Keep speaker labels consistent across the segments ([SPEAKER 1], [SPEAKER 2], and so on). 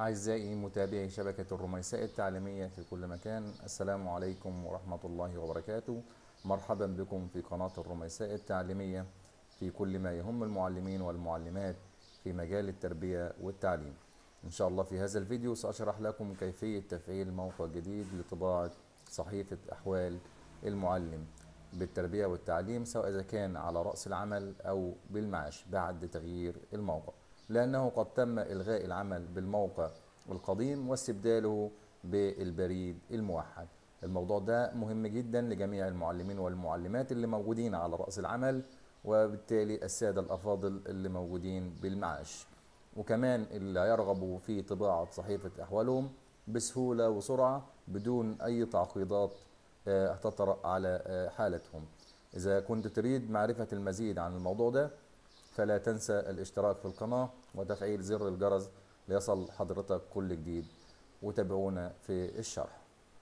[SPEAKER 1] أعزائي متابعي شبكة الرميساء التعليمية في كل مكان السلام عليكم ورحمة الله وبركاته مرحبا بكم في قناة الرميساء التعليمية في كل ما يهم المعلمين والمعلمات في مجال التربية والتعليم إن شاء الله في هذا الفيديو سأشرح لكم كيفية تفعيل موقع جديد لطباعة صحيفة أحوال المعلم بالتربية والتعليم سواء إذا كان على رأس العمل أو بالمعاش بعد تغيير الموقع لأنه قد تم إلغاء العمل بالموقع القديم واستبداله بالبريد الموحد الموضوع ده مهم جدا لجميع المعلمين والمعلمات اللي موجودين على رأس العمل وبالتالي السادة الأفاضل اللي موجودين بالمعاش وكمان اللي يرغبوا في طباعة صحيفة أحوالهم بسهولة وسرعة بدون أي تعقيدات آه، تطرأ على آه، حالتهم إذا كنت تريد معرفة المزيد عن الموضوع ده فلا تنسى الاشتراك في القناة وتفعيل زر الجرس ليصل حضرتك كل جديد وتابعونا في الشرح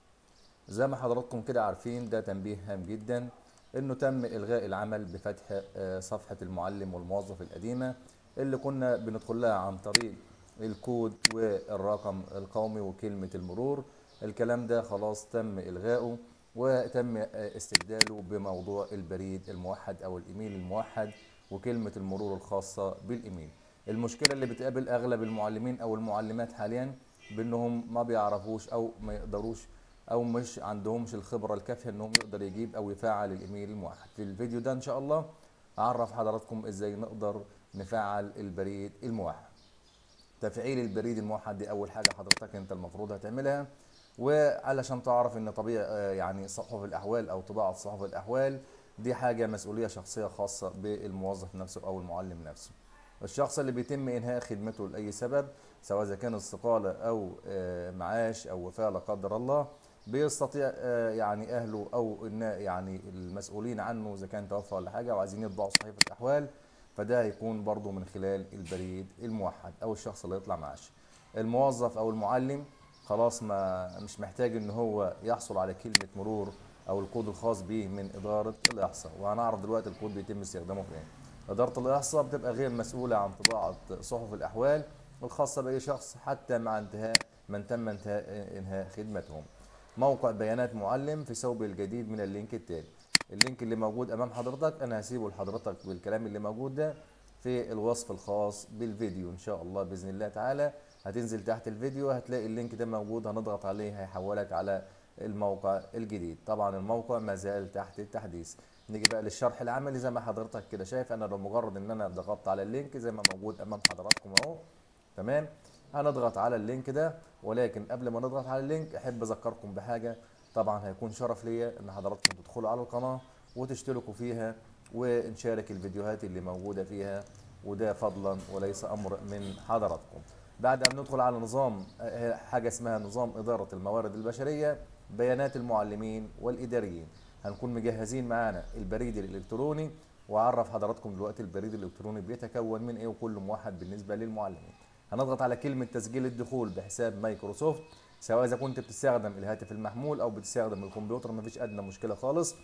[SPEAKER 1] زي ما حضراتكم كده عارفين ده تنبيه هام جدا انه تم الغاء العمل بفتح آه، صفحة المعلم والموظف القديمة اللي كنا بندخل لها عن طريق الكود والرقم القومي وكلمة المرور الكلام ده خلاص تم الغائه وتم آه، استبداله بموضوع البريد الموحد او الايميل الموحد وكلمة المرور الخاصة بالايميل المشكلة اللي بتقابل اغلب المعلمين او المعلمات حاليا بانهم ما بيعرفوش او ما يقدروش او مش عندهمش الخبره الكافيه انهم يقدر يجيب او يفعل الايميل الموحد في الفيديو ده ان شاء الله اعرف حضراتكم ازاي نقدر نفعل البريد الموحد تفعيل البريد الموحد دي اول حاجه حضرتك انت المفروض هتعملها وعلشان تعرف ان طبيعي آه، يعني صحف الاحوال او طباعه صحف الاحوال دي حاجه مسؤوليه شخصيه خاصه بالموظف نفسه او المعلم نفسه الشخص اللي بيتم انهاء خدمته لاي سبب سواء اذا كان استقاله او آه، معاش او وفاه لا قدر الله بيستطيع آه، يعني اهله او النا- يعني المسؤولين عنه اذا كان توفى ولا حاجه وعايزين يطبعوا صحيفه احوال فده هيكون برضه من خلال البريد الموحد او الشخص اللي يطلع معاش الموظف او المعلم خلاص ما مش محتاج ان هو يحصل على كلمه مرور او الكود الخاص به من اداره الاحصاء وهنعرف دلوقتي الكود بيتم استخدامه فين اداره الاحصاء بتبقى غير مسؤوله عن طباعه صحف الاحوال الخاصه باي شخص حتى مع انتهاء من تم انتهاء انهاء خدمتهم موقع بيانات معلم في ثوب الجديد من اللينك التالي اللينك اللي موجود امام حضرتك انا هسيبه لحضرتك بالكلام اللي موجود ده في الوصف الخاص بالفيديو ان شاء الله باذن الله تعالى هتنزل تحت الفيديو هتلاقي اللينك ده موجود هنضغط عليه هيحولك على الموقع الجديد طبعا الموقع ما زال تحت التحديث نيجي بقى للشرح العملي زي ما حضرتك كده شايف انا بمجرد ان انا ضغطت على اللينك زي ما موجود امام حضراتكم اهو تمام هنضغط على اللينك ده ولكن قبل ما نضغط على اللينك احب اذكركم بحاجه طبعا هيكون شرف ليا ان حضراتكم تدخلوا على القناه وتشتركوا فيها ونشارك الفيديوهات اللي موجوده فيها وده فضلا وليس امر من حضراتكم بعد ان ندخل على نظام آه، حاجه اسمها نظام اداره الموارد البشريه بيانات المعلمين والاداريين هنكون مجهزين معانا البريد الالكتروني واعرف حضراتكم دلوقتي البريد الالكتروني بيتكون من ايه وكل موحد بالنسبه للمعلمين هنضغط على كلمه تسجيل الدخول بحساب مايكروسوفت سواء اذا كنت بتستخدم الهاتف المحمول او بتستخدم الكمبيوتر مفيش ادنى مشكله خالص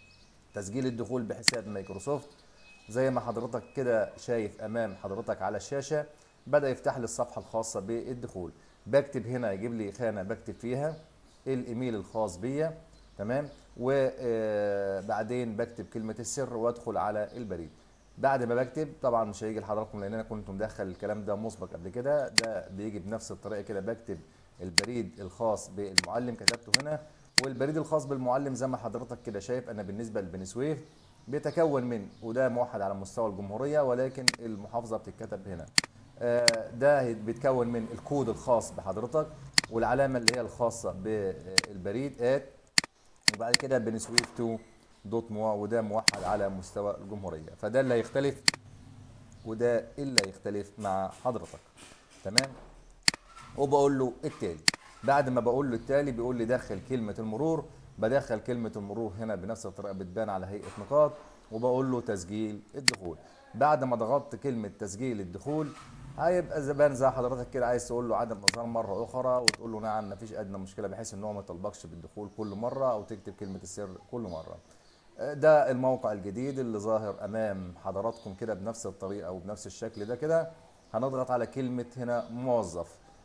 [SPEAKER 1] تسجيل الدخول بحساب مايكروسوفت زي ما حضرتك كده شايف امام حضرتك على الشاشه بدا يفتح لي الصفحه الخاصه بالدخول بكتب هنا يجيب لي خانه بكتب فيها الايميل الخاص بيا تمام وبعدين بكتب كلمه السر وادخل على البريد بعد ما بكتب طبعا مش هيجي لحضراتكم لان انا كنت مدخل الكلام ده مسبق قبل كده ده بيجي بنفس الطريقه كده بكتب البريد الخاص بالمعلم كتبته هنا والبريد الخاص بالمعلم زي ما حضرتك كده شايف انا بالنسبه لبني سويف بيتكون من وده موحد على مستوى الجمهوريه ولكن المحافظه بتتكتب هنا آه، ده بيتكون من الكود الخاص بحضرتك والعلامه اللي هي الخاصه بالبريد ات وبعد كده بني سويف 2 دوت موا وده موحد على مستوى الجمهوريه فده اللي هيختلف وده اللي هيختلف مع حضرتك تمام وبقول له التالي بعد ما بقول له التالي بيقول لي دخل كلمة المرور بدخل كلمة المرور هنا بنفس الطريقة بتبان على هيئة نقاط وبقول له تسجيل الدخول بعد ما ضغطت كلمة تسجيل الدخول هيبقى زبان زي حضرتك كده عايز تقول له عدم اظهار مرة أخرى وتقول له نعم مفيش أدنى مشكلة بحيث إن هو ما يطلبكش بالدخول كل مرة أو تكتب كلمة السر كل مرة ده الموقع الجديد اللي ظاهر امام حضراتكم كده بنفس الطريقه وبنفس الشكل ده كده هنضغط على كلمه هنا موظف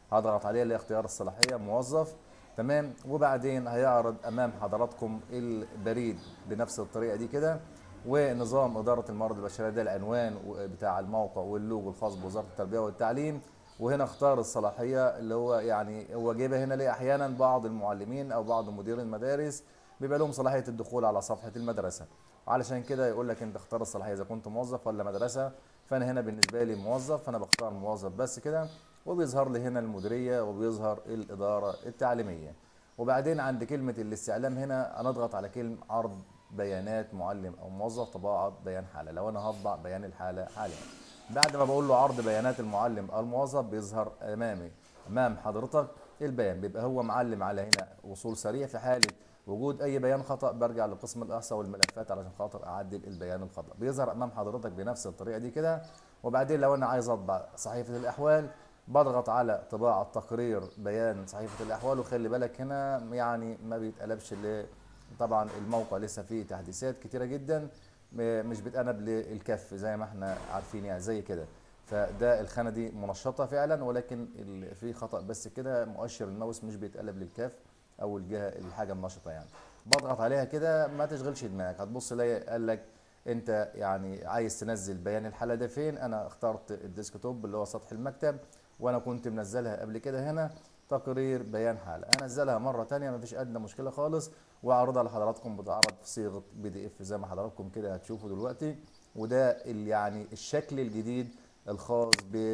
[SPEAKER 1] هضغط عليه لاختيار الصلاحيه موظف تمام وبعدين هيعرض امام حضراتكم البريد بنفس الطريقه دي كده ونظام اداره الموارد البشريه ده العنوان بتاع الموقع واللوجو الخاص بوزاره التربيه والتعليم وهنا اختار الصلاحيه اللي هو يعني هو جايبها هنا ليه احيانا بعض المعلمين او بعض مديرين المدارس بيبقى لهم صلاحيه الدخول على صفحه المدرسه علشان كده يقول لك انت اختار الصلاحيه اذا كنت موظف ولا مدرسه فانا هنا بالنسبه لي موظف فانا بختار موظف بس كده وبيظهر لي هنا المديريه وبيظهر الاداره التعليميه وبعدين عند كلمه الاستعلام هنا هنضغط على كلمه عرض بيانات معلم او موظف طباعه بيان حاله لو انا هطبع بيان الحاله حاليا بعد ما بقول له عرض بيانات المعلم او الموظف بيظهر امامي امام حضرتك البيان بيبقى هو معلم على هنا وصول سريع في حاله وجود اي بيان خطا برجع لقسم الاحصاء والملفات علشان خاطر اعدل البيان الخطا بيظهر امام حضرتك بنفس الطريقه دي كده وبعدين لو انا عايز اطبع صحيفه الاحوال بضغط على طباعه تقرير بيان صحيفه الاحوال وخلي بالك هنا يعني ما بيتقلبش ل طبعا الموقع لسه فيه تحديثات كتيره جدا مش بتقلب للكف زي ما احنا عارفين يعني زي كده فده الخانه دي منشطه فعلا ولكن في خطا بس كده مؤشر الماوس مش بيتقلب للكاف او الجهه الحاجه النشطه يعني بضغط عليها كده ما تشغلش دماغك هتبص تلاقي قال لك انت يعني عايز تنزل بيان الحاله ده فين انا اخترت الديسكتوب اللي هو سطح المكتب وانا كنت منزلها قبل كده هنا تقرير بيان حاله انزلها مره ثانيه مفيش ادنى مشكله خالص واعرضها لحضراتكم بتعرض في صيغه بي دي اف زي ما حضراتكم كده هتشوفوا دلوقتي وده يعني الشكل الجديد الخاص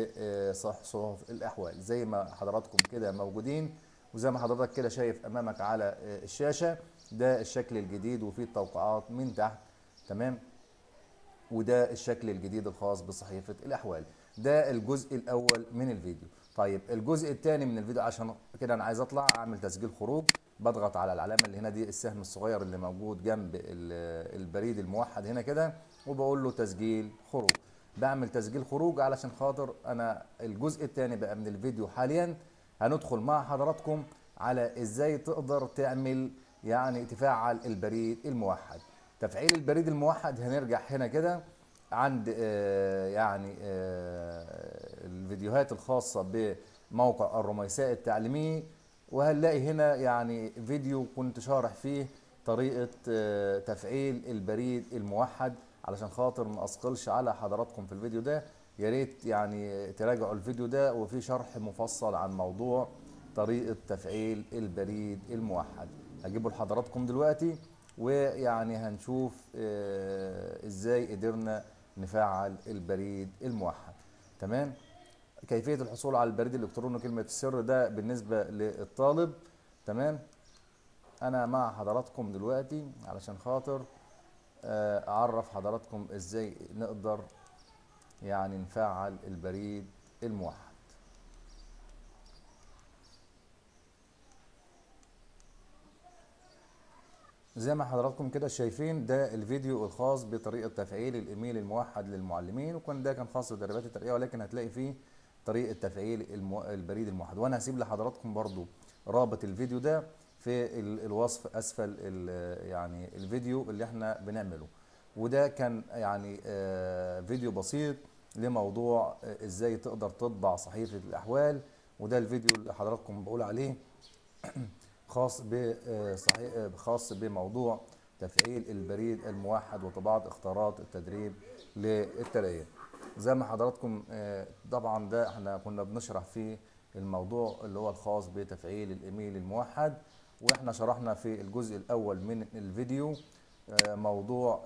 [SPEAKER 1] بصحف الاحوال زي ما حضراتكم كده موجودين وزي ما حضرتك كده شايف امامك على الشاشه ده الشكل الجديد وفيه التوقعات من تحت تمام وده الشكل الجديد الخاص بصحيفه الاحوال ده الجزء الاول من الفيديو طيب الجزء الثاني من الفيديو عشان كده انا عايز اطلع اعمل تسجيل خروج بضغط على العلامه اللي هنا دي السهم الصغير اللي موجود جنب البريد الموحد هنا كده وبقول له تسجيل خروج بعمل تسجيل خروج علشان خاطر انا الجزء الثاني بقى من الفيديو حاليا هندخل مع حضراتكم على ازاي تقدر تعمل يعني تفعل البريد الموحد تفعيل البريد الموحد هنرجع هنا كده عند آه يعني آه الفيديوهات الخاصة بموقع الرميساء التعليمي وهنلاقي هنا يعني فيديو كنت شارح فيه طريقة آه تفعيل البريد الموحد علشان خاطر ما اثقلش على حضراتكم في الفيديو ده يا ريت يعني تراجعوا الفيديو ده وفي شرح مفصل عن موضوع طريقة تفعيل البريد الموحد هجيبه لحضراتكم دلوقتي ويعني هنشوف اه ازاي قدرنا نفعل البريد الموحد تمام كيفية الحصول على البريد الالكتروني كلمة السر ده بالنسبة للطالب تمام انا مع حضراتكم دلوقتي علشان خاطر اه اعرف حضراتكم ازاي نقدر يعني نفعل البريد الموحد زي ما حضراتكم كده شايفين ده الفيديو الخاص بطريقة تفعيل الايميل الموحد للمعلمين وكان ده كان خاص بتدريبات الترقية ولكن هتلاقي فيه طريقة تفعيل المو... البريد الموحد وانا هسيب لحضراتكم برضو رابط الفيديو ده في الوصف اسفل يعني الفيديو اللي احنا بنعمله وده كان يعني فيديو بسيط لموضوع ازاي تقدر تطبع صحيفة الاحوال وده الفيديو اللي حضراتكم بقول عليه خاص بصحيح خاص بموضوع تفعيل البريد الموحد وطباعة اختيارات التدريب للترقية زي ما حضراتكم طبعا ده احنا كنا بنشرح فيه الموضوع اللي هو الخاص بتفعيل الايميل الموحد واحنا شرحنا في الجزء الاول من الفيديو موضوع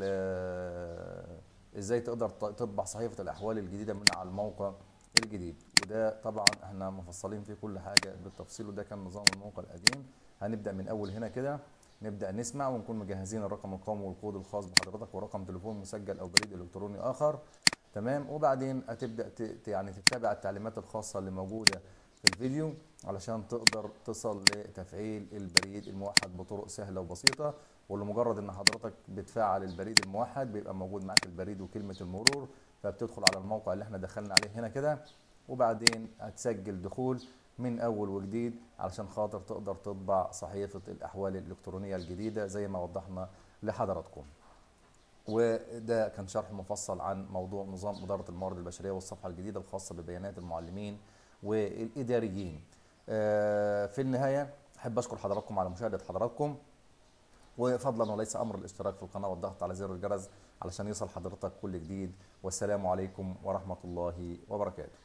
[SPEAKER 1] ازاي تقدر تطبع صحيفه الاحوال الجديده من على الموقع الجديد وده طبعا احنا مفصلين فيه كل حاجه بالتفصيل وده كان نظام الموقع القديم هنبدا من اول هنا كده نبدا نسمع ونكون مجهزين الرقم القومي والكود الخاص بحضرتك ورقم تليفون مسجل او بريد الكتروني اخر تمام وبعدين هتبدا يعني تتابع التعليمات الخاصه اللي موجوده في الفيديو علشان تقدر تصل لتفعيل البريد الموحد بطرق سهله وبسيطه ولمجرد ان حضرتك بتفعل البريد الموحد بيبقى موجود معاك البريد وكلمه المرور فبتدخل على الموقع اللي احنا دخلنا عليه هنا كده وبعدين هتسجل دخول من اول وجديد علشان خاطر تقدر تطبع صحيفه الاحوال الالكترونيه الجديده زي ما وضحنا لحضراتكم وده كان شرح مفصل عن موضوع نظام اداره الموارد البشريه والصفحه الجديده الخاصه ببيانات المعلمين والاداريين آه، في النهايه احب اشكر حضراتكم على مشاهده حضراتكم وفضلا وليس امر الاشتراك في القناه والضغط على زر الجرس علشان يصل حضرتك كل جديد والسلام عليكم ورحمه الله وبركاته